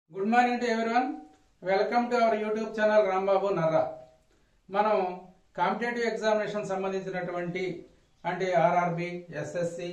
Good morning to everyone welcome to our YouTube channel Rambabu Narra మనం competitive examination సంబంధించినటువంటి అంటే RRB SSC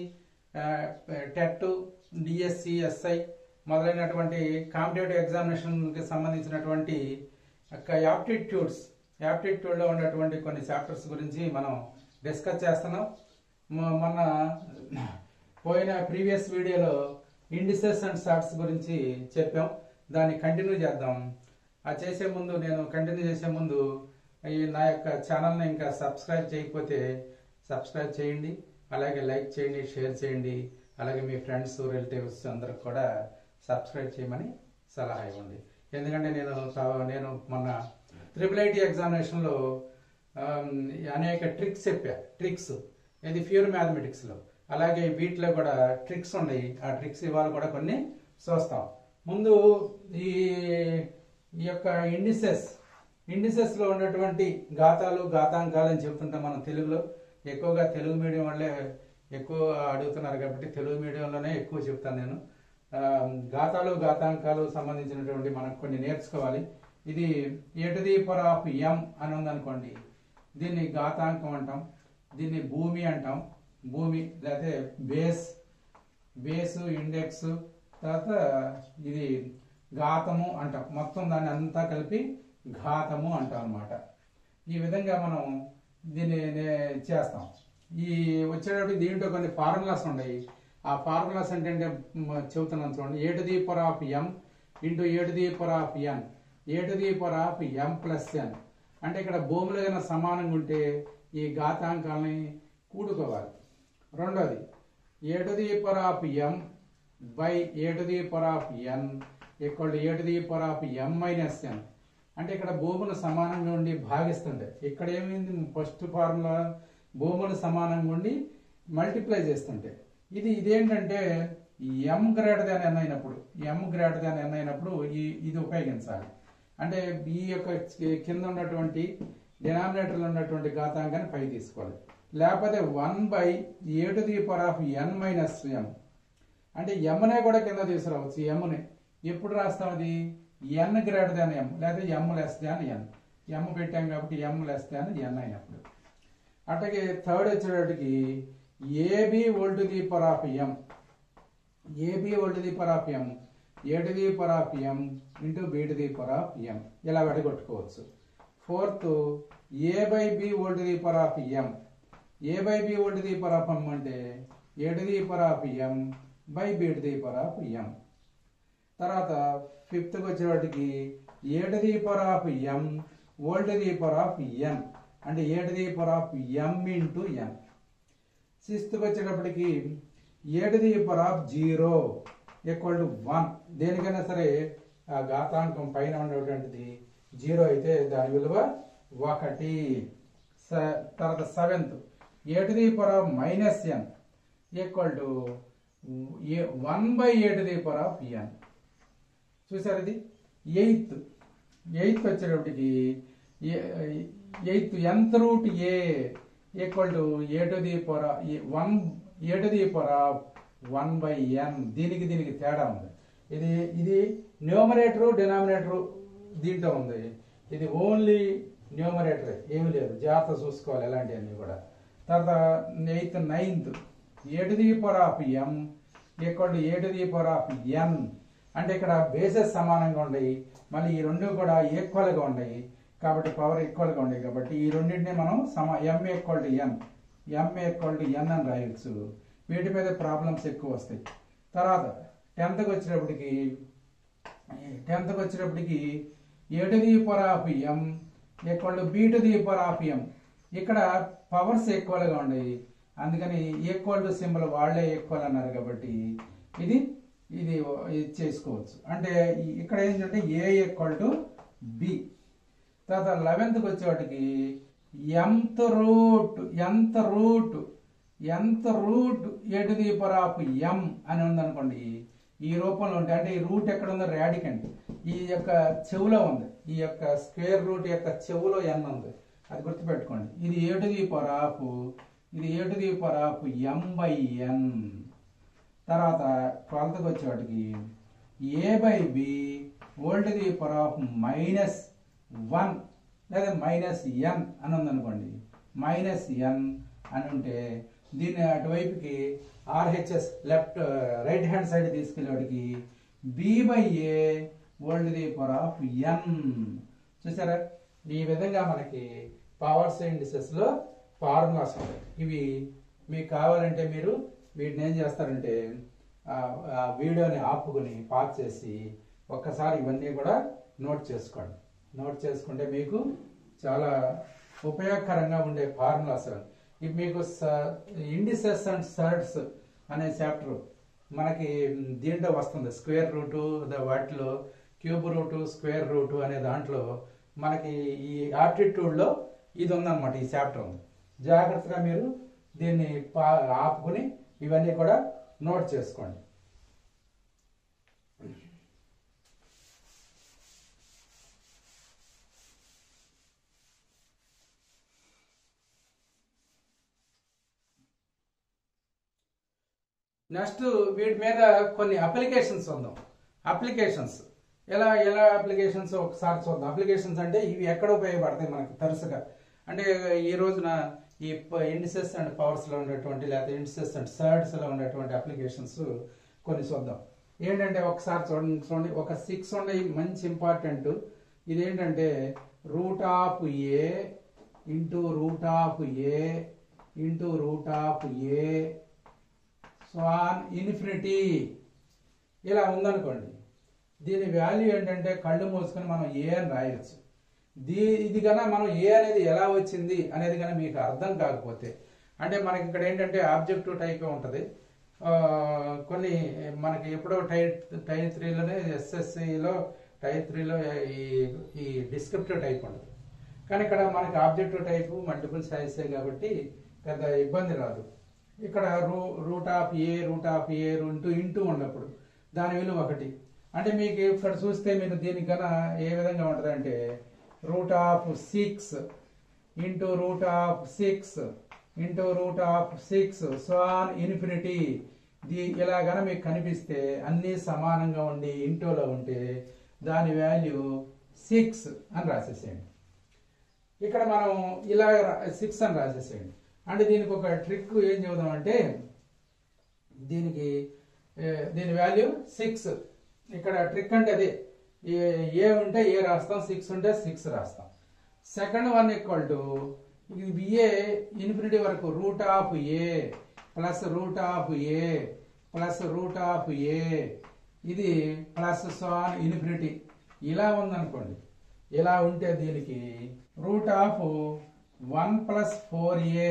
TET DSC SI మొదలైనటువంటి competitive ఎగ్జామినేషన్కి సంబంధించినటువంటి యాప్టిట్యూడ్స్ యాప్టిట్యూడ్లో ఉన్నటువంటి కొన్ని చాప్టర్స్ గురించి మనం డిస్కస్ చేస్తున్నాం మొ- మొన్న పోయిన ప్రీవియస్ వీడియోలో ఇండిసెస్ అండ్ షార్ట్స్ గురించి చెప్పాం దాన్ని కంటిన్యూ చేద్దాం ఆ చేసే ముందు నేను కంటిన్యూ చేసే ముందు ఈ నా యొక్క ఛానల్ని ఇంకా సబ్స్క్రైబ్ చేయకపోతే సబ్స్క్రైబ్ చేయండి అలాగే లైక్ చేయండి షేర్ చేయండి అలాగే మీ ఫ్రెండ్స్ రిలేటివ్స్ అందరికి కూడా సబ్స్క్రైబ్ చేయమని సలహా ఇవ్వండి ఎందుకంటే నేను తా- నేను మొన్న త్రిపుల్ ఐటీ ఎగ్జామినేషన్లో ఆమ్, అనేక ట్రిక్స్ చెప్పా ట్రిక్స్ ఇది ప్యూర్ మ్యాథమెటిక్స్లో అలాగే వీటిలో కూడా ట్రిక్స్ ఉన్నాయి ఆ ట్రిక్స్ ఇవాళ కూడా కొన్ని చూస్తాం ముందు ఈ ఈ యొక్క ఇండిసెస్ ఇండిసెస్ లో ఉన్నటువంటి గాతాలు గాతాంకాలు అని చెప్తుంటాం మనం తెలుగులో ఎక్కువగా తెలుగు మీడియం వాళ్ళే ఎక్కువ అడుగుతున్నారు కాబట్టి తెలుగు మీడియంలోనే ఎక్కువ చెప్తాను నేను ఆ, గాతాలు గాతాంకాలు సంబంధించినటువంటి మనం కొన్ని నేర్చుకోవాలి ఇది ఏటది పర్ ఆఫ్ ఎం అని ఉందనుకోండి దీన్ని గాతాంకం అంటాం దీన్ని భూమి అంటాం భూమి లేకపోతే బేస్ బేసు ఇండెక్స్ తర్వాత ఇది ఘాతము అంటాం మొత్తం దాన్ని అంతా కలిపి ఘాతము అంటాం అన్నమాట ఈ విధంగా మనం దీన్ని నే- చేస్తాం ఈ వచ్చేటప్పుడు దీంట్లో కొన్ని ఫార్ములాస్ ఉన్నాయి ఆ ఫార్ములాస్ అంటే మ, చెబుతున్నాను చూడండి A to the power of M into A to the power of N A to the power of M plus N అంటే ఇక్కడ భూములు ఏదైనా సమానంగా ఉంటే ఈ ఘాతాంకాలని కూడుకోవాలి రెండోది A to the power of M by A to the power of N equal A to the power of M minus N అంటే ఇక్కడ భూములు సమానంగా ఉండి భాగిస్తుండే ఇక్కడ ఏమైంది ఫస్ట్ ఫార్ములా భూములు సమానంగా ఉండి మల్టిప్లై చేస్తుంటే ఇది ఇదేంటంటే ఎం గ్రేటర్ దాన్ ఎన్ అయినప్పుడు ఎం గ్రేటర్ దాన్ ఎన్ అయినప్పుడు ఈ ఇది ఉపయోగించాలి అంటే ఈ యొక్క కి- కింద ఉన్నటువంటి డినామినేటర్లో ఉన్నటువంటి ఘాతాంకాన్ని పై తీసుకోవాలి లేకపోతే one by A to the power of N minus M అంటే ఎమ్నే కూడా కింద తీసుకురావచ్చు ఎమ్ని ఎప్పుడు రాస్తాం అది ఎన్ గ్రేటర్ దాన్ ఎం లేదా ఎమ్ లెస్ దాన్ ఎన్ ఎమ్ పెట్టాం కాబట్టి ఎమ్ లెస్ దాన్ ఎన్ అయినప్పుడు అట్లాగే థర్డ్ వచ్చేటప్పటికి AB whole the power of M AB whole the power of M A to the power of M into B to the power of M ఇలా విడగొట్టుకోవచ్చు fourth A by B whole the power of M A by B whole the power of M అంటే A to the power of M by B to the power of M తర్వాత ఫిఫ్త్కి వచ్చేవాటికి A to the power of M whole the power of N అంటే A to the power of M into N సిక్స్త్కి వచ్చేటప్పటికి A to the power of zero equal to one దేనికైనా సరే ఆ ఘాతాంకం పైన ఉండేటువంటిది జీరో అయితే దాని విలువ ఒకటి స- తర్వాత seventh A to the power of minus N equal to one by A to the power of N చూసారు ఇది ఎయిత్ ఎయిత్ వచ్చేటప్పటికి ఎయిత్ ఎంత root A equal to A to the power one A to the power of one by N దీనికి దీనికి తేడా ఉంది ఇది ఇది న్యూమరేటరు డినామినేటరు దీంట్లో ఉంది ఇది ఓన్లీ న్యూమరేటర్ ఏమి లేదు జాగ్రత్త చూసుకోవాలి ఇలాంటివన్నీ కూడా తర్వాత eighth ninth A to the power of M equal to A to the power of N అంటే ఇక్కడ బేసెస్ సమానంగా ఉన్నాయి మళ్ళీ ఈ రెండు కూడా ఈక్వల్ గా ఉన్నాయి కాబట్టి పవర్ ఈక్వల్ గా ఉన్నాయి కాబట్టి ఈ రెండింటిని మనం సమా M equal to N M equal to N అని రాయొచ్చు వీటి మీద ప్రాబ్లమ్స్ ఎక్కువ వస్తాయి తర్వాత టెన్త్కి వచ్చేటప్పటికి టెన్త్కి వచ్చేటప్పటికి A to the power of M equal to B to the power of M ఇక్కడ పవర్స్ ఈక్వల్గా ఉన్నాయి అందుకని ఈక్వల్ టు సింబల్ వాళ్ళే ఈక్వల్ అన్నారు కాబట్టి ఇది ఇది ఇది చేసుకోవచ్చు అంటే ఈ- ఇక్కడ ఏంటంటే ఏ ఈక్వల్ టు బి తర్వాత లెవెన్త్కి వచ్చేవాటికి ఎంత రూట్ ఎంత రూట్ ఎంత root A to the power of M అని ఉందనుకోండి ఈ రూపంలో ఉంటే అంటే ఈ రూట్ ఎక్కడ ఉందో రాడికంట్ ఈ యొక్క చెవులో ఉంది ఈ యొక్క స్క్వేర్ రూట్ యొక్క చెవులో ఎన్ ఉంది అది గుర్తుపెట్టుకోండి ఇది A to the power of ఇది A to the power of M by N తర్వాత ట్వెల్త్కి వచ్చేవాటికి A by B whole the power of minus one లేదా మైనస్ ఎన్ అని ఉందనుకోండి మైనస్ ఎన్ అని ఉంటే దీన్ని అటువైపుకి RHS left right hand side తీసుకెళ్ళేవాడికి B by A whole the power of N చూసారా ఈ విధంగా మనకి పవర్స్ ఇండిసెస్ లో ఫార్ములాస్ ఉంటాయి ఇవి మీకు కావాలంటే మీరు వీటిని ఏం చేస్తారంటే ఆ- ఆ వీడియోని ఆపుకొని పాజ్ చేసి ఒక్కసారి ఇవన్నీ కూడా నోట్ చేసుకోండి నోట్ చేసుకుంటే మీకు చాలా ఉపయోగకరంగా ఉండే ఫార్ములాస్ ఇవి మీకు ఇండిసెస్ అండ్ సర్డ్స్ అనే చాప్టర్ మనకి దీంట్లో వస్తుంది స్క్వేర్ రూటు వాటిలో క్యూబ్ రూటు స్క్వేర్ రూటు అనే దాంట్లో మనకి ఈ ఆప్టిట్యూడ్లో ఇది ఉందన్నమాట ఈ చాప్టర్ ఉంది జాగ్రత్తగా మీరు దీన్ని పా- ఆపుకుని ఇవన్నీ కూడా నోట్ చేసుకోండి నెక్స్ట్ వీటి మీద కొన్ని అప్లికేషన్స్ ఉందాం అప్లికేషన్స్ ఎలా ఎలా అప్లికేషన్స్ ఒకసారి చూద్దాం అప్లికేషన్స్ అంటే ఇవి ఎక్కడ ఉపయోగపడతాయి మనకు తరచుగా అంటే ఈ రోజున ఈ ఇండిసెస్ అండ్ పవర్స్ లో ఉండేటువంటి లేకపోతే ఇండిసెస్ అండ్ సర్డ్స్ లో ఉండేటువంటి అప్లికేషన్స్ కొన్ని చూద్దాం ఏంటంటే ఒకసారి చూడండి చూడండి ఒక సిక్స్ ఉన్నాయి మంచి ఇంపార్టెంట్ ఇదేంటంటే root of A into root of A into root of A so on infinity ఇలా ఉందనుకోండి దీని వాల్యూ ఏంటంటే కళ్ళు మూసుకొని మనం ఏ అని రాయొచ్చు దీ ఇది కన్నా మనం ఏ అనేది ఎలా వచ్చింది అనేది కన్నా మీకు అర్థం కాకపోతే అంటే మనకి ఇక్కడ ఏంటంటే ఆబ్జెక్టివ్ టైప్ ఉంటుంది ఆ, కొన్ని మనకి ఎప్పుడో టైర్ టైర్ త్రీలోనే ఎస్ఎస్సిలో టైర్ త్రీలో ఈ ఈ డిస్క్రిప్టివ్ టైప్ ఉంటుంది కానీ ఇక్కడ మనకి ఆబ్జెక్టివ్ టైప్ మల్టిపుల్ సైజే కాబట్టి పెద్ద ఇబ్బంది రాదు ఇక్కడ రూ root of A root of A into into ఉన్నప్పుడు దాని విలువ ఒకటి అంటే మీకు ఇక్కడ చూస్తే మీరు దీనికి కన్నా ఏ విధంగా ఉంటుంది అంటే root of six into root of six into root of six so on infinity ది ఇలా గన మీకు కనిపిస్తే అన్నీ సమానంగా ఉండి ఇంటూలో ఉంటే దాని వాల్యూ సిక్స్ అని రాసేసేయండి ఇక్కడ మనం ఇలా సిక్స్ అని రాసేసేయండి అంటే దీనికి ఒక ట్రిక్ ఏం చెబుదాం అంటే దీనికి ఏ, దీని వాల్యూ సిక్స్ ఇక్కడ ట్రిక్ అంటే అదే ఏ- ఏ ఉంటే ఏ రాస్తాం సిక్స్ ఉంటే సిక్స్ రాస్తాం సెకండ్ వన్ ఈక్వల్ టు ఇది ఏ ఇన్ఫినిటీ వరకు root of A plus root of A plus root of A ఇది ప్లస్ సాన్ ఇన్ఫినిటీ ఇలా ఉందనుకోండి ఇలా ఉంటే దీనికి root of one plus four A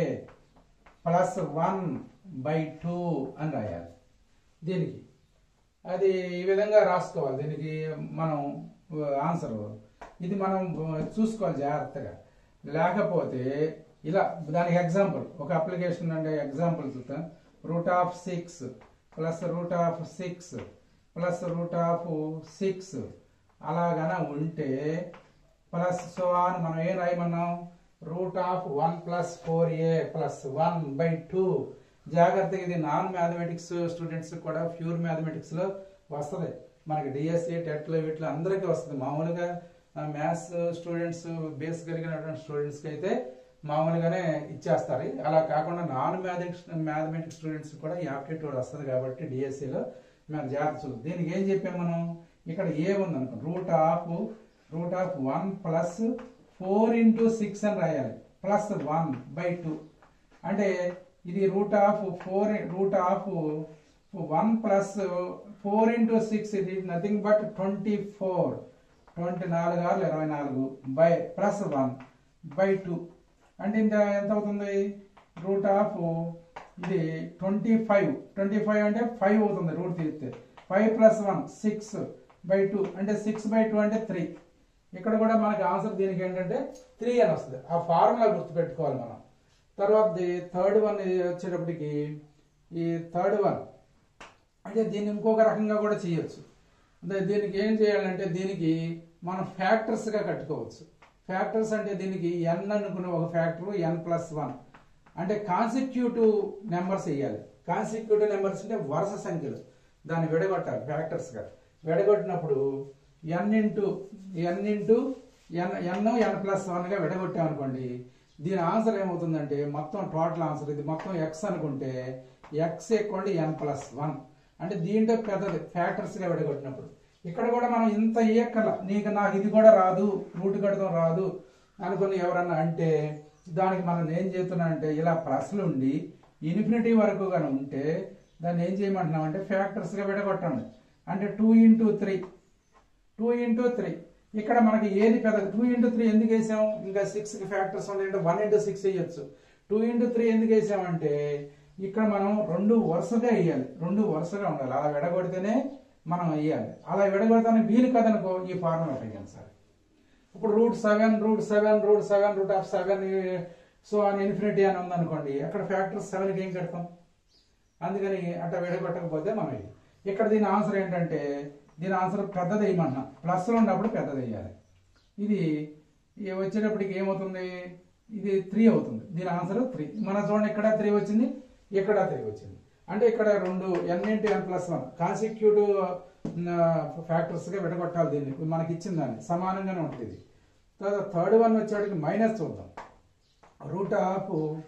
plus one by two అని రాయాలి దీనికి అది ఈ విధంగా రాసుకోవాలి దీనికి మనం ఆన్సర్ ఇది మనం చూసుకోవాలి జాగ్రత్తగా లేకపోతే ఇలా దానికి ఎగ్జాంపుల్ ఒక అప్లికేషన్ అంటే ఎగ్జాంపుల్ చూద్దాం root of six plus root of six plus root of six అలాగన ఉంటే ప్లస్ సో అని మనం ఏం రాయమన్నాం root of one plus four A plus one by two జాగ్రత్తగా ఇది నాన్ మ్యాథమెటిక్స్ స్టూడెంట్స్ కూడా ప్యూర్ మ్యాథమెటిక్స్ లో వస్తుంది మనకి డిఎస్సి టెట్లో వీటిలో అందరికీ వస్తుంది మామూలుగా మ్యాథ్స్ స్టూడెంట్స్ బేస్ కలిగినటువంటి స్టూడెంట్స్కి అయితే మామూలుగానే ఇచ్చేస్తారు అలా కాకుండా నాన్ మ్యాథమెటిక్స్ మ్యాథమెటిక్స్ స్టూడెంట్స్ కూడా ఈ ఆప్టిట్యూడ్ వస్తుంది కాబట్టి డిఎస్సిలో మనం జాగ్రత్త చూద్దాం దీనికి ఏం చెప్పాం మనం ఇక్కడ ఏ ఉంది అనుకో root of root of one plus four into six అని రాయాలి ప్లస్ వన్ బై టూ అంటే ఇది root of four root of one plus four into six ఇది nothing but twenty four twenty నాలుగు ఆరు ఇరవై నాలుగు by plus one by two అంటే ఇంత ఎంత అవుతుంది రూట్ ఆఫ్ ఇది ట్వంటీ ఫైవ్ ట్వంటీ ఫైవ్ అంటే ఫైవ్ అవుతుంది రూట్ తీస్తే five plus one six by two అంటే సిక్స్ బై టూ అంటే త్రీ ఇక్కడ కూడా మనకి ఆన్సర్ దీనికి ఏంటంటే త్రీ అని వస్తుంది ఆ ఫార్ములా గుర్తుపెట్టుకోవాలి మనం తర్వాత థర్డ్ వన్ వచ్చేటప్పటికి ఈ థర్డ్ వన్ అంటే దీన్ని ఇంకొక రకంగా కూడా చేయొచ్చు అంటే దీనికి ఏం చేయాలంటే దీనికి మనం ఫ్యాక్టర్స్ గా కట్టుకోవచ్చు ఫ్యాక్టర్స్ అంటే దీనికి ఎన్ అనుకున్న ఒక ఫ్యాక్టర్ ఎన్ ప్లస్ వన్ అంటే కాన్సిక్యూటివ్ నెంబర్స్ వేయాలి కాన్సిక్యూటివ్ నెంబర్స్ అంటే వరుస సంఖ్యలు దాన్ని విడగొట్టాలి ఫ్యాక్టర్స్ గా విడగొట్టినప్పుడు N into N into N N N plus వన్గా విడగొట్టామనుకోండి దీని ఆన్సర్ ఏమవుతుందంటే మొత్తం టోటల్ ఆన్సర్ ఇది మొత్తం ఎక్స్ అనుకుంటే ఎక్స్ ఎక్కువండి ఎన్ ప్లస్ వన్ అంటే దీంట్లో పెద్దది ఫ్యాక్టర్స్గా విడగొట్టినప్పుడు ఇక్కడ కూడా మనం ఇంత ఇయ్యక్కల నీకు నాకు ఇది కూడా రాదు రూట్ కడతాం రాదు అనుకుని ఎవరన్నా అంటే దానికి మనం ఏం చేస్తున్నామంటే ఇలా ప్లస్లు ఉండి ఇన్ఫినిటీ వరకు కానీ ఉంటే దాన్ని ఏం చేయమంటున్నాం అంటే ఫ్యాక్టర్స్గా విడగొట్టండి అంటే two into three two into three ఇక్కడ మనకి ఏది పెద్ద టూ ఇంటూ త్రీ ఎందుకు వేసాం ఇంకా సిక్స్ ఫ్యాక్టర్స్ ఉన్నాయంటే వన్ ఇంటూ సిక్స్ వేయచ్చు టూ ఇంటూ త్రీ ఎందుకు వేసామంటే ఇక్కడ మనం రెండు వరుసగా వేయాలి రెండు వరుసగా ఉండాలి అలా విడగొడితేనే మనం వేయాలి అలా విడగొడతానికి వీలు కదనుకో ఈ ఫార్ములా వేయాలి సార్ ఇప్పుడు root seven root seven root seven root of seven so అని ఇన్ఫినిటీ అని ఉందనుకోండి అక్కడ ఫ్యాక్టర్ సెవెన్కి ఏం కడతాం అందుకని అట్లా విడగొట్టకపోతే మనం ఇది. ఇక్కడ దీని ఆన్సర్ ఏంటంటే దీని ఆన్సర్ పెద్దది వేయమన్నా ప్లస్లో ఉన్నప్పుడు పెద్దది వేయాలి ఇది ఇది వచ్చేటప్పటికి ఏమవుతుంది ఇది త్రీ అవుతుంది దీని ఆన్సర్ త్రీ మన చూడండి ఇక్కడ త్రీ వచ్చింది ఇక్కడ త్రీ వచ్చింది అంటే ఇక్కడ రెండు N into N plus one consecutive ఫ్యాక్టర్స్గా విడగొట్టాలి దీన్ని మనకి ఇచ్చిన దాన్ని సమానంగానే ఉంటుంది ఇది తర్వాత థర్డ్ వన్ వచ్చేటికి మైనస్ చూద్దాం root of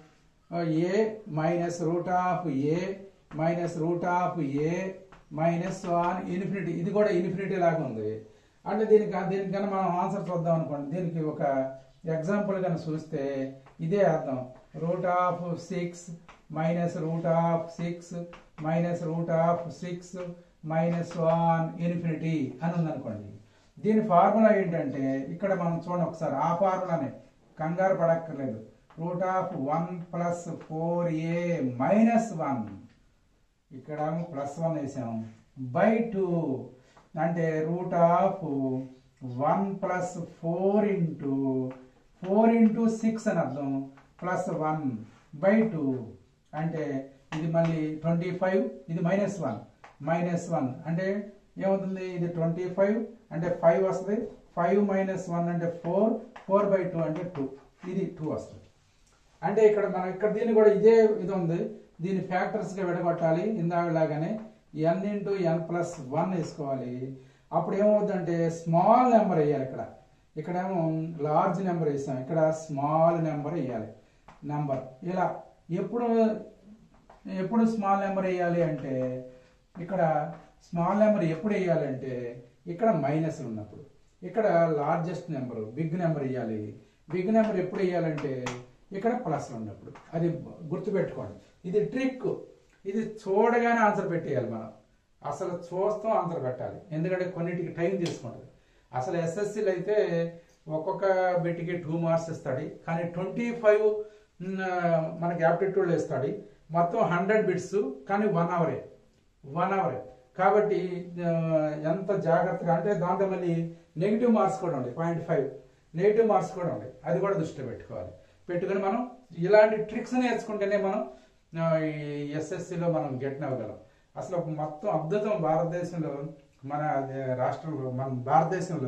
A minus root of A minus root of A minus one infinity ఇది కూడా ఇన్ఫినిటీ లాగా ఉంది అంటే దీనికి దీనికన్నా మనం ఆన్సర్ చూద్దాం అనుకోండి దీనికి ఒక ఎగ్జాంపుల్ కనుక చూస్తే ఇదే అర్థం root of six minus root of six minus root of six minus one infinity అని ఉందనుకోండి దీని ఫార్ములా ఏంటంటే ఇక్కడ మనం చూడండి ఒకసారి ఆ ఫార్ములానే కంగారు పడక్కర్లేదు root of one plus four A minus one ఇక్కడ ప్లస్ వన్ వేసాం బై టూ అంటే root of one plus four into four into six అని అర్థం ప్లస్ వన్ బై టూ అంటే ఇది మళ్ళీ ట్వంటీ ఫైవ్ ఇది మైనస్ వన్ మైనస్ వన్ అంటే ఏమవుతుంది ఇది ట్వంటీ ఫైవ్ అంటే ఫైవ్ వస్తుంది ఫైవ్ మైనస్ వన్ అంటే ఫోర్ ఫోర్ బై టూ అంటే టూ ఇది టూ వస్తుంది అంటే ఇక్కడ మనం ఇక్కడ దీన్ని కూడా ఇదే ఇది ఉంది దీన్ని ఫ్యాక్టర్స్గా విడగొట్టాలి ఇందాకలాగానే N into N plus one వేసుకోవాలి అప్పుడు ఏమవుతుందంటే స్మాల్ నెంబర్ వేయాలి ఇక్కడ ఇక్కడేమో లార్జ్ నెంబర్ వేసాం ఇక్కడ స్మాల్ నెంబర్ వేయాలి నెంబర్ ఇలా ఎప్పుడు ఎప్పుడు స్మాల్ నెంబర్ వేయాలి అంటే ఇక్కడ స్మాల్ నెంబర్ ఎప్పుడు వేయాలంటే ఇక్కడ మైనస్ ఉన్నప్పుడు ఇక్కడ లార్జెస్ట్ నెంబర్ బిగ్ నెంబర్ వేయాలి బిగ్ నెంబర్ ఎప్పుడు వేయాలంటే ఇక్కడ ప్లస్ ఉన్నప్పుడు అది గుర్తుపెట్టుకోండి ఇది ట్రిక్ ఇది చూడగానే ఆన్సర్ పెట్టేయాలి మనం అసలు చూస్తాం ఆన్సర్ పెట్టాలి ఎందుకంటే కొన్నిటికి టైం తీసుకుంటుంది అసలు ఎస్ఎస్సీలు అయితే ఒక్కొక్క బిట్కి టూ మార్క్స్ ఇస్తాడు కానీ ట్వంటీ ఫైవ్ మనకి యాప్టిట్యూడ్లో ఇస్తాడు మొత్తం హండ్రెడ్ బిట్స్ కానీ వన్ అవరే వన్ అవరే కాబట్టి ఆ, ఎంత జాగ్రత్తగా అంటే దాంట్లో మళ్ళీ నెగిటివ్ మార్క్స్ కూడా ఉంటాయి పాయింట్ ఫైవ్ నెగిటివ్ మార్క్స్ కూడా ఉంటాయి అది కూడా దృష్టిలో పెట్టుకోవాలి పెట్టుకొని మనం ఇలాంటి ట్రిక్స్ నేర్చుకుంటేనే మనం ఆ, ఈ ఎస్ఎస్సిలో మనం గెట్ అవ్వగలం అసలు ఒక మొత్తం అద్భుతం భారతదేశంలో మన ఆ, రాష్ట్రంలో మన భారతదేశంలో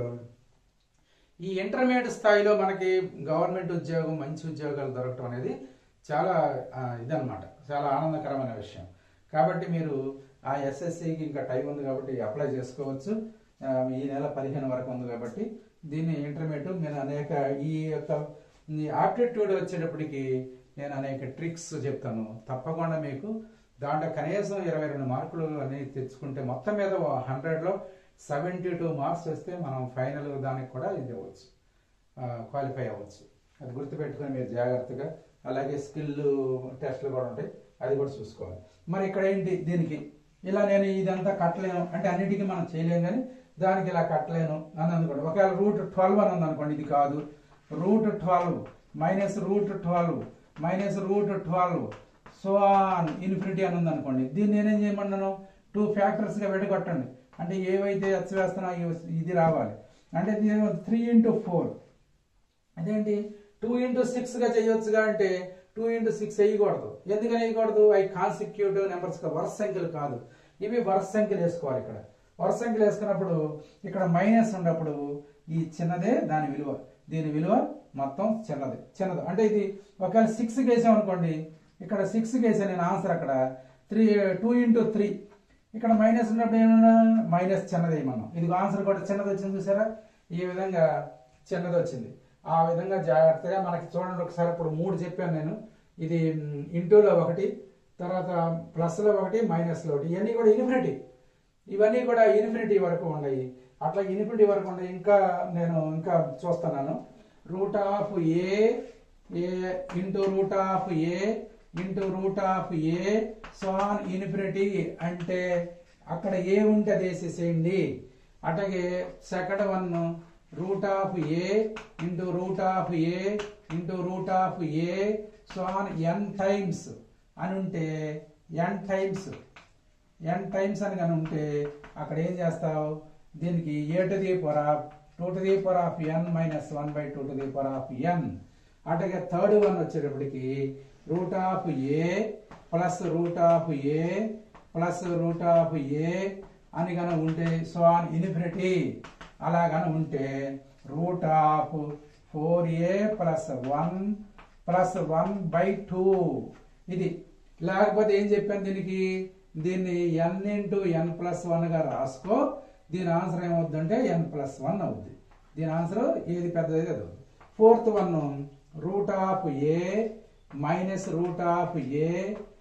ఈ ఇంటర్మీడియట్ స్థాయిలో మనకి గవర్నమెంట్ ఉద్యోగం మంచి ఉద్యోగాలు దొరకటం అనేది చాలా ఆ, ఇదన్నమాట చాలా ఆనందకరమైన విషయం కాబట్టి మీరు ఆ ఎస్ఎస్సికి ఇంకా టైం ఉంది కాబట్టి అప్లై చేసుకోవచ్చు ఆ, ఈ నెల పదిహేను వరకు ఉంది కాబట్టి దీన్ని ఇంటర్మీడియట్ నేను అనేక ఈ యొక్క ఆప్టిట్యూడ్ వచ్చేటప్పటికి నేను అనేక ట్రిక్స్ చెప్తాను తప్పకుండా మీకు దాంట్లో కనీసం ఇరవై రెండు మార్కులు అనేది తెచ్చుకుంటే మొత్తం మీద హండ్రెడ్లో సెవెంటీ టూ మార్క్స్ వస్తే మనం ఫైనల్ దానికి కూడా ఇది అవ్వచ్చు క్వాలిఫై అవ్వచ్చు అది గుర్తుపెట్టుకొని మీరు జాగ్రత్తగా అలాగే స్కిల్ టెస్ట్లు కూడా ఉంటాయి అది కూడా చూసుకోవాలి మరి ఇక్కడ ఏంటి దీనికి ఇలా నేను ఇదంతా కట్టలేను అంటే అన్నిటికీ మనం చేయలేం కానీ దానికి ఇలా కట్టలేను అని అనుకోండి ఒకవేళ రూట్ ట్వెల్వ్ అని ఉందనుకోండి ఇది కాదు root twelve minus root twelve minus root twelve so on infinity అని ఉందనుకోండి దీన్ని నేనేం చేయమన్నాను టూ ఫ్యాక్టర్స్గా విడగొట్టండి అంటే ఏవైతే ఎచ్చ వేస్తున్నా ఇది రావాలి అంటే త్రీ ఇంటూ ఫోర్ అదేంటి టూ ఇంటూ సిక్స్గా చేయొచ్చుగా అంటే టూ ఇంటూ సిక్స్ వేయకూడదు ఎందుకని వేయకూడదు అవి కాన్సిక్యూటివ్ నెంబర్స్ వరుస సంఖ్యలు కాదు ఇవి వరుస సంఖ్యలు వేసుకోవాలి ఇక్కడ వరుస సంఖ్యలు వేసుకున్నప్పుడు ఇక్కడ మైనస్ ఉన్నప్పుడు ఈ చిన్నదే దాని విలువ దీని విలువ మొత్తం చిన్నది చిన్నది అంటే ఇది ఒకవేళ సిక్స్కి వేసాం అనుకోండి ఇక్కడ సిక్స్కి వేసాను నేను ఆన్సర్ అక్కడ త్రీ టూ ఇంటూ త్రీ ఇక్కడ మైనస్ ఉన్నప్పుడు ఏమన్నా మైనస్ చిన్నది మనం ఇది ఆన్సర్ కూడా చిన్నది వచ్చింది చూసారా ఈ విధంగా చిన్నది వచ్చింది ఆ విధంగా జాగ్రత్తగా మనకి చూడండి ఒకసారి ఇప్పుడు మూడు చెప్పాను నేను ఇది ఇంటూలో ఒకటి తర్వాత ప్లస్లో ఒకటి మైనస్లో ఒకటి ఇవన్నీ కూడా ఇన్ఫినిటీ ఇవన్నీ కూడా ఇన్ఫినిటీ వరకు ఉన్నాయి అట్లా ఇన్ఫినిటీ వరకు ఉన్నాయి ఇంకా నేను ఇంకా చూస్తున్నాను root of A A into root of A into root of A so on infinity అంటే అక్కడ ఏ ఉంటే అది వేసేసేయండి అట్లాగే second one root of A into root of A into root of A so on N times అని ఉంటే n times ఎన్ times అని కానీ ఉంటే అక్కడ ఏం చేస్తావు దీనికి a to the power of two to the power of N minus one by two to the power of n అట్లాగే థర్డ్ వన్ వచ్చేటప్పటికి root of A plus root of A plus root of a అని కనుక ఉంటే so on infinity అలా కనుక ఉంటే root of four A plus one plus one by two ఇది లేకపోతే ఏం చెప్పాను దీనికి దీన్ని ఎన్ ఇంటూ ఎన్ ప్లస్ వన్గా రాసుకో దీని ఆన్సర్ ఏమవుద్దంటే ఎన్ ప్లస్ వన్ అవుద్ది దీని ఆన్సర్ ఏది పెద్దది అది అవుద్ది fourth one root of A minus root of A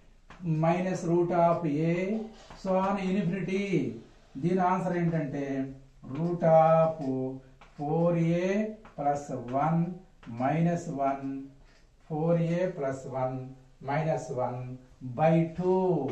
minus root of a so on infinity దీని ఆన్సర్ ఏంటంటే root of four A plus one minus one four A plus one minus one by two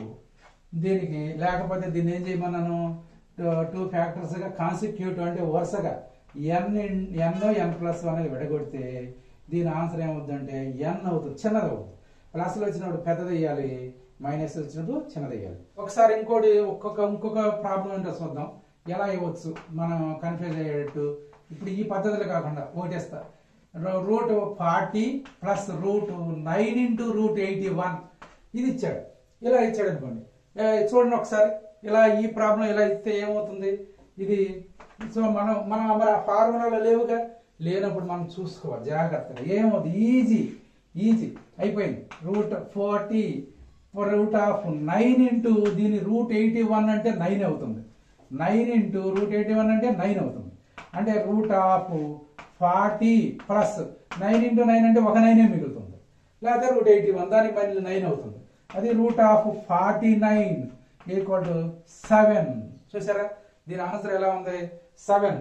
దీనికి లేకపోతే దీన్ని ఏం చేయమన్నాను two ఫ్యాక్టర్స్గా consecutive అంటే వరుసగా ఎన్ N N plus one విడగొడితే దీని answer ఏమవుద్దంటే ఎన్ అవుతుంది చిన్నది అవుతుంది ప్లస్లో వచ్చినప్పుడు పెద్దది వేయాలి మైనస్ వచ్చినప్పుడు చిన్నది వేయాలి ఒకసారి ఇంకోటి ఒక్కొక్క ఇంకొక ప్రాబ్లం ఏంటో చూద్దాం ఎలా ఇవ్వచ్చు మనం కన్ఫ్యూజ్ అయ్యేటట్టు ఇప్పుడు ఈ పద్ధతులు కాకుండా ఓటేస్తా root forty plus root nine into root eighty one ఇది ఇచ్చాడు ఇలా ఇచ్చాడు అనుకోండి ఏ, చూడండి ఒకసారి ఇలా ఈ ప్రాబ్లం ఇలా ఇస్తే ఏమవుతుంది ఇది సో మనం మనం మరి ఆ ఫార్ములాలో లేవుగా లేనప్పుడు మనం చూసుకోవాలి జాగ్రత్తగా ఏమవుతుంది ఈజీ ఈజీ అయిపోయింది root forty root of nine into దీని రూట్ ఎయిటీ వన్ అంటే నైన్ అవుతుంది nine into root eighty one అంటే నైన్ అవుతుంది అంటే root of forty plus nine into nine అంటే ఒక నైనే మిగులుతుంది లేకపోతే రూట్ ఎయిటీ వన్ దానికి మళ్ళీ నైన్ అవుతుంది అది root of forty nine equal to seven చూసారా దీని ఆన్సర్ ఎలా ఉంది సెవెన్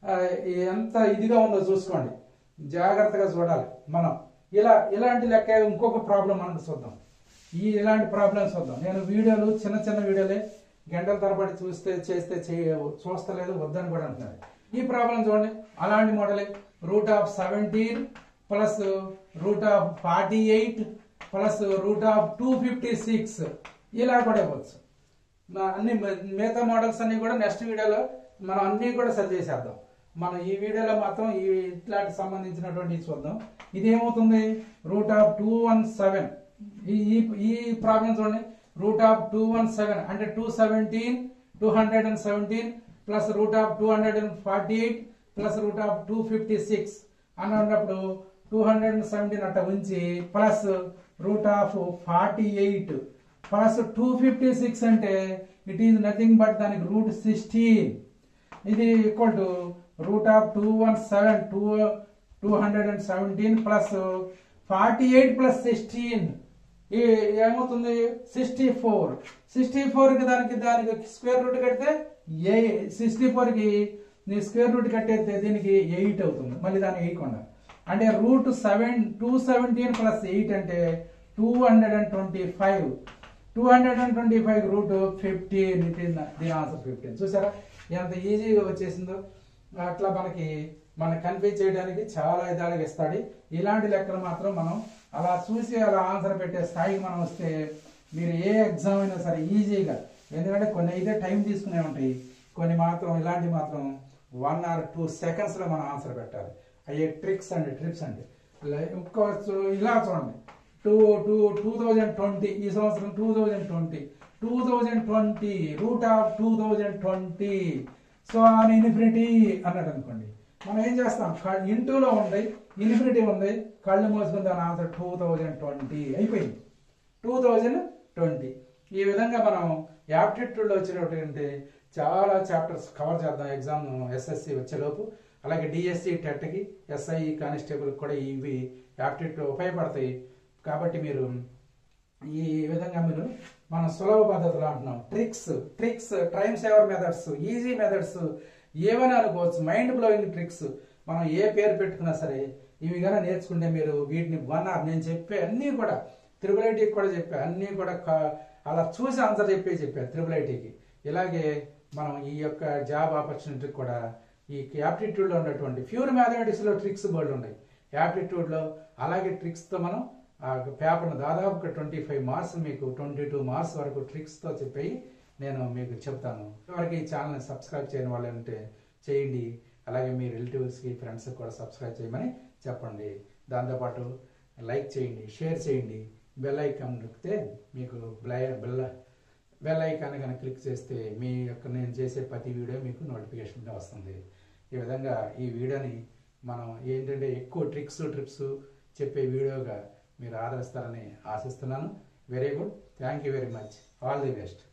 ఎంత ఇదిగా ఉందో చూసుకోండి జాగ్రత్తగా చూడాలి మనం ఇలా ఇలాంటి లెక్క ఇంకొక ప్రాబ్లం మనకు చూద్దాం ఈ ఇలాంటి ప్రాబ్లమ్స్ వద్దాం నేను వీడియోలు చిన్న చిన్న వీడియోలే గంటల తరబడి చూస్తే చేస్తే చేయ చూస్తలేదు వద్దని కూడా అంటున్నారు ఈ ప్రాబ్లం చూడండి అలాంటి మోడలే root of seventeen plus root of forty eight plus root of two fifty six ఇలా కూడా ఇవ్వచ్చు మా- అన్ని మి- మిగతా మోడల్స్ అన్ని కూడా నెక్స్ట్ వీడియోలో మనం అన్ని కూడా సరి చేసేద్దాం మనం ఈ వీడియోలో మాత్రం ఈ ఇట్లాంటి సంబంధించినటువంటి చూద్దాం ఇది ఏమవుతుంది root of two one seven ఈ ఈ- ఈ ప్రాబ్లం చూడండి root of two one seven అంటే two seventeen two hundred and seventeen plus root of two hundred and forty eight plus root of two fifty six అని ఉన్నప్పుడు two hundred and seventeen అట్ట ఉంచి plus root of forty eight plus two fifty six అంటే it is nothing but దానికి root sixteen ఇది equal to root of two one seven two two hundred and seventeen plus forty eight plus sixteen ఏమవుతుంది sixty four sixty ఫోర్కి దానికి దానికి square root కడితే ఏ sixty ఫోర్కి నీ స్క్వేర్ రూట్ కట్టేస్తే దీనికి ఎయిట్ అవుతుంది మళ్ళీ దాన్ని వేయకుండా అంటే root seven two seventeen plus eight అంటే two hundred and twenty five two hundred and twenty five root fifteen it is the answer fifteen చూసారా ఎంత ఈజీగా వచ్చేసిందో అట్లా మనకి మన కన్ఫ్యూజ్ చేయడానికి చాలా విధాలుగా ఇస్తాడు ఇలాంటి లెక్కలు మాత్రం మనం అలా చూసి అలా ఆన్సర్ పెట్టే స్థాయికి మనం వస్తే మీరు ఏ ఎగ్జామ్ అయినా సరే ఈజీగా ఎందుకంటే కొన్ని అయితే టైం తీసుకునే ఉంటాయి కొన్ని మాత్రం ఇలాంటి మాత్రం వన్ ఆర్ టూ సెకండ్స్లో మనం ఆన్సర్ పెట్టాలి అయ్యే ట్రిక్స్ అండి ట్రిప్స్ అండి ఇలా ఇంకో చూ- ఇలా చూడండి two two two thousand twenty ఈ సంవత్సరం two thousand twenty two thousand twenty root of two thousand twenty so on infinity అన్నట్టు అనుకోండి మనం ఏం చేస్తాం క- ఇంటూలో ఉంది ఇన్ఫినిటీ ఉంది కళ్ళు మూసుకుని దాని ఆన్సర్ టూ థౌజండ్ ట్వంటీ అయిపోయింది టూ థౌజండ్ ట్వంటీ ఈ విధంగా మనం యాప్టిట్యూడ్లో వచ్చినటువంటి చాలా చాప్టర్స్ కవర్ చేద్దాం ఎగ్జామ్ ఎస్ఎస్సి వచ్చేలోపు అలాగే డిఎస్సి టెట్కి ఎస్ఐ కానిస్టేబుల్ కూడా ఇవి యాప్టిట్యూడ్ ఉపయోగపడతాయి కాబట్టి మీరు ఈ విధంగా మీరు మనం సులభ పద్ధతిలో అంటున్నాం tricks tricks time saver methods easy methods ఏమైనా అనుకోవచ్చు మైండ్ బ్లోయింగ్ ట్రిక్స్ మనం ఏ పేరు పెట్టుకున్నా సరే ఇవి కనుక నేర్చుకుంటే మీరు వీటిని వన్ ఆర్ నేను చెప్పే అన్నీ కూడా త్రిబుల్ ఐటీకి కూడా చెప్పా అన్నీ కూడా క- అలా చూసి ఆన్సర్ చెప్పే చెప్పా త్రిబుల్ ఐటీకి ఇలాగే మనం ఈ యొక్క జాబ్ ఆపర్చునిటీకి కూడా ఈ యాప్టిట్యూడ్లో ఉన్నటువంటి ప్యూర్ మ్యాథమెటిక్స్లో ట్రిక్స్ బోర్డు ఉన్నాయి యాప్టిట్యూడ్లో అలాగే ట్రిక్స్తో మనం ఆ పేపర్ను దాదాపుగా ట్వంటీ ఫైవ్ మార్క్స్ మీకు ట్వంటీ టూ మార్క్స్ వరకు ట్రిక్స్తో చెప్పి నేను మీకు చెప్తాను ఇప్పటివరకు ఈ ఛానల్ని సబ్స్క్రైబ్ చేయని వాళ్ళు ఉంటే చేయండి అలాగే మీ రిలేటివ్స్కి ఫ్రెండ్స్కి కూడా సబ్స్క్రైబ్ చేయమని చెప్పండి దాంతోపాటు లైక్ చేయండి షేర్ చేయండి బెల్ ఐకాన్ నొక్కితే మీకు బ్లై బెల్ బెల్ ఐకాన్ కనుక క్లిక్ చేస్తే మీ యొక్క నేను చేసే ప్రతి వీడియో మీకు నోటిఫికేషన్గా వస్తుంది ఈ విధంగా ఈ వీడియోని మనం ఏంటంటే ఎక్కువ ట్రిక్స్ ట్రిప్స్ చెప్పే వీడియోగా మీరు ఆదరిస్తారని ఆశిస్తున్నాను very good thank you very much all the best